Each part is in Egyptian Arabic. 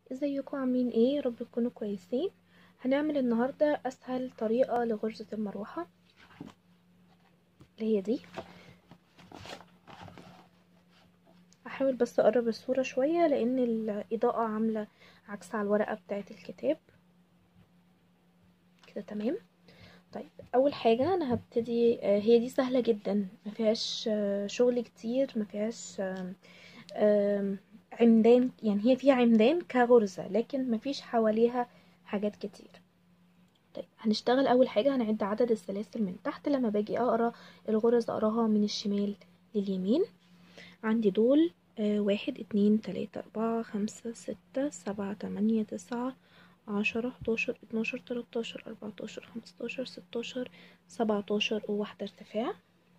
ازيكم عاملين ايه يا رب تكونوا كويسين هنعمل النهارده اسهل طريقه لغرزه المروحه اللي هي دي هحاول بس اقرب الصوره شويه لان الاضاءه عامله عكس على الورقه بتاعه الكتاب كده تمام طيب اول حاجه انا هبتدي هي دي سهله جدا ما فيهاش شغل كتير ما فيهاش عمدان يعني هي فيها عمدان كغرزة لكن مفيش حواليها حاجات كتير طيب هنشتغل اول حاجة هنعد عدد السلاسل من تحت لما باجي اقرا الغرز اقراها من الشمال لليمين عندي دول آه واحد اتنين تلاتة اربعة خمسة ستة سبعة تمانية تسعة عشرة حداشر اتناشر تلاتاشر اربعتاشر خمستاشر ستاشر سبعتاشر وواحدة ارتفاع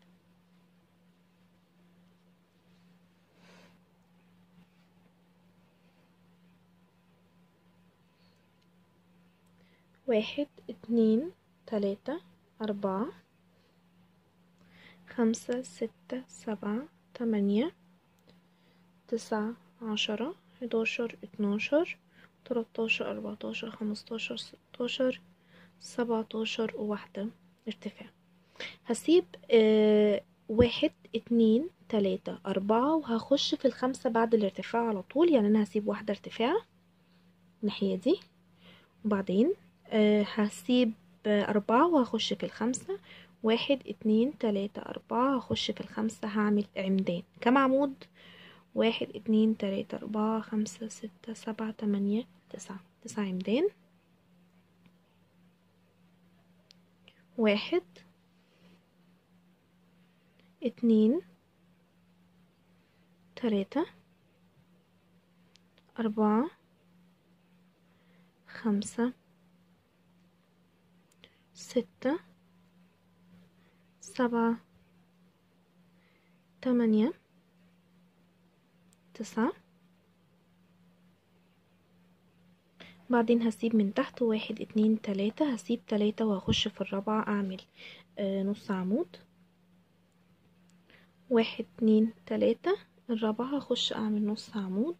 واحد اتنين تلاتة أربعة خمسة ستة سبعة تمانية تسعة عشرة حداشر اتناشر تلاتاشر أربعتاشر خمستاشر ستاشر سبعتاشر وواحدة ارتفاع هسيب اه واحد اتنين تلاتة أربعة وهخش في الخمسة بعد الارتفاع على طول يعني أنا هسيب واحدة ارتفاع الناحية دي وبعدين أه هسيب أربعة وهخش في الخمسة واحد اتنين تلاتة أربعة هخش في الخمسة هعمل عمدان كم عمود واحد اتنين تلاتة أربعة خمسة ستة سبعة تمانية تسعة تسعة عمدان واحد اتنين تلاتة أربعة خمسة ستة سبعة تمانية تسعة بعدين هسيب من تحت واحد اتنين تلاتة هسيب تلاتة وهخش في الرابعة اعمل آه نص عمود واحد اتنين تلاتة الرابعة هخش اعمل نص عمود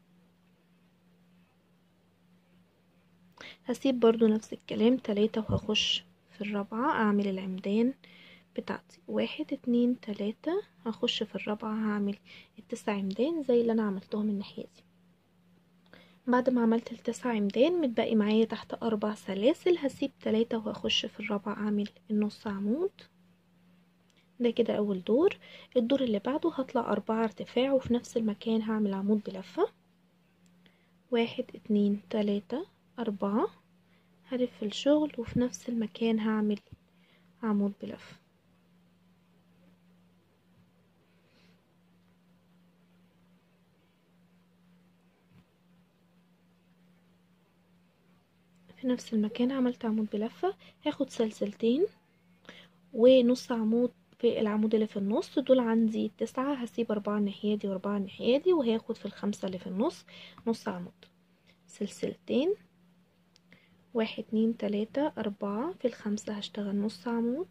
هسيب برضو نفس الكلام تلاتة وهخش في الرابعة اعمل العمدان بتاعتي واحد اتنين تلاتة هخش في الرابعة هعمل التسع عمدان زي اللي انا عملتهم الناحية دي بعد ما عملت التسع عمدان متبقي معايا تحت اربع سلاسل هسيب تلاتة وهخش في الرابعة اعمل النص عمود ده كده اول دور الدور اللي بعده هطلع اربعة ارتفاع وفي نفس المكان هعمل عمود بلفة واحد اتنين تلاتة أربعة هلف الشغل وفي نفس المكان هعمل عمود بلف في نفس المكان عملت عمود بلفة هاخد سلسلتين ونص عمود في العمود اللي في النص دول عندي تسعة هسيب أربعة الناحية دي وأربعة الناحية دي وهاخد في الخمسة اللي في النص نص عمود سلسلتين واحد اتنين تلاتة أربعة في الخمسة هشتغل نص عمود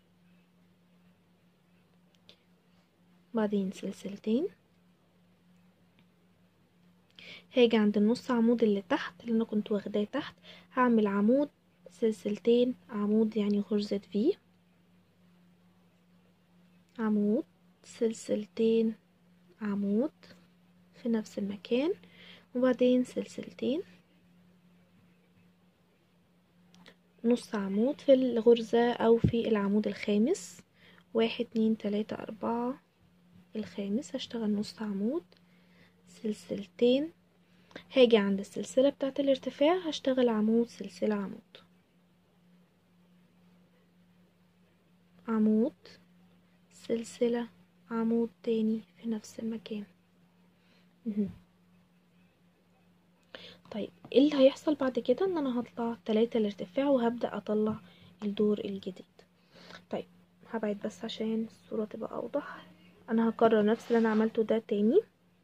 بعدين سلسلتين هاجي عند النص عمود اللي تحت اللي انا كنت واخداه تحت هعمل عمود سلسلتين عمود يعني غرزة في عمود سلسلتين عمود في نفس المكان وبعدين سلسلتين نص عمود في الغرزة او في العمود الخامس واحد اتنين تلاتة اربعة الخامس هشتغل نص عمود سلسلتين هاجي عند السلسلة بتاعة الارتفاع هشتغل عمود سلسلة عمود عمود سلسلة عمود تاني في نفس المكان طيب ايه اللي هيحصل بعد كده ان انا هطلع تلاتة الارتفاع وهبدأ اطلع الدور الجديد طيب هبعد بس عشان الصورة تبقى اوضح انا هكرر نفس اللي انا عملته ده تاني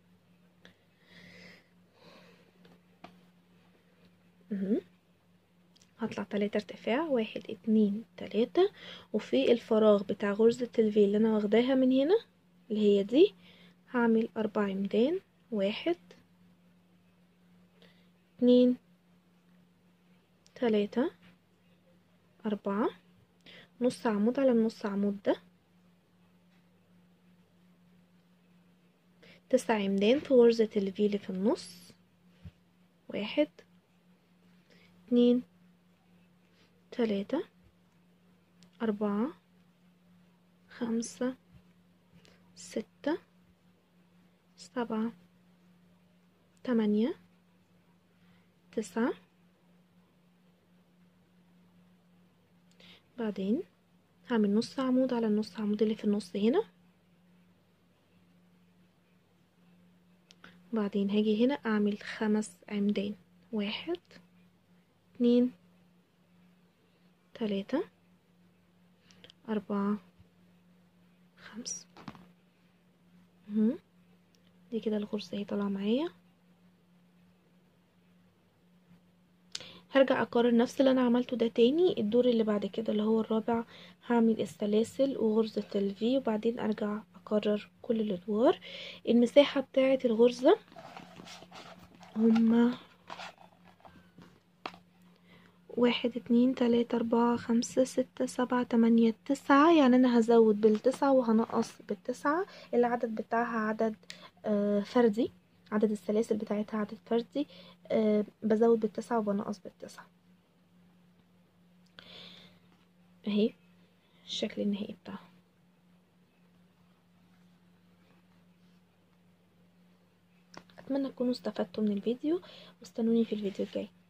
هطلع تلاتة ارتفاع واحد اتنين تلاتة وفي الفراغ بتاع غرزة الفي اللي انا واخداها من هنا اللي هي دي هعمل اربع عمدان واحد اتنين تلاتة أربعة نص عمود على النص عمود ده تسع عمدان في غرزة الفي اللي في النص واحد اتنين تلاتة أربعة خمسة ستة سبعة تمانية تسعة بعدين هعمل نص عمود على النص عمود اللي في النص هنا بعدين هاجي هنا اعمل خمس عمدان واحد اتنين تلاتة أربعة خمسة مهم. دي كده الغرزة اهي طالعة معايا هرجع اكرر نفس اللي انا عملته ده تاني الدور اللي بعد كده اللي هو الرابع هعمل السلاسل وغرزة الفي وبعدين ارجع اكرر كل الادوار المساحة بتاعة الغرزة هما واحد اتنين تلاتة اربعة خمسة ستة سبعة تمانية تسعة يعني انا هزود بالتسعة وهنقص بالتسعة العدد بتاعها عدد آه فردي عدد السلاسل بتاعتها عدد فردي آه بزود بالتسعة وبنقص بالتسعة اهي الشكل النهائي بتاعها اتمنى تكونوا استفدتوا من الفيديو واستنوني في الفيديو الجاي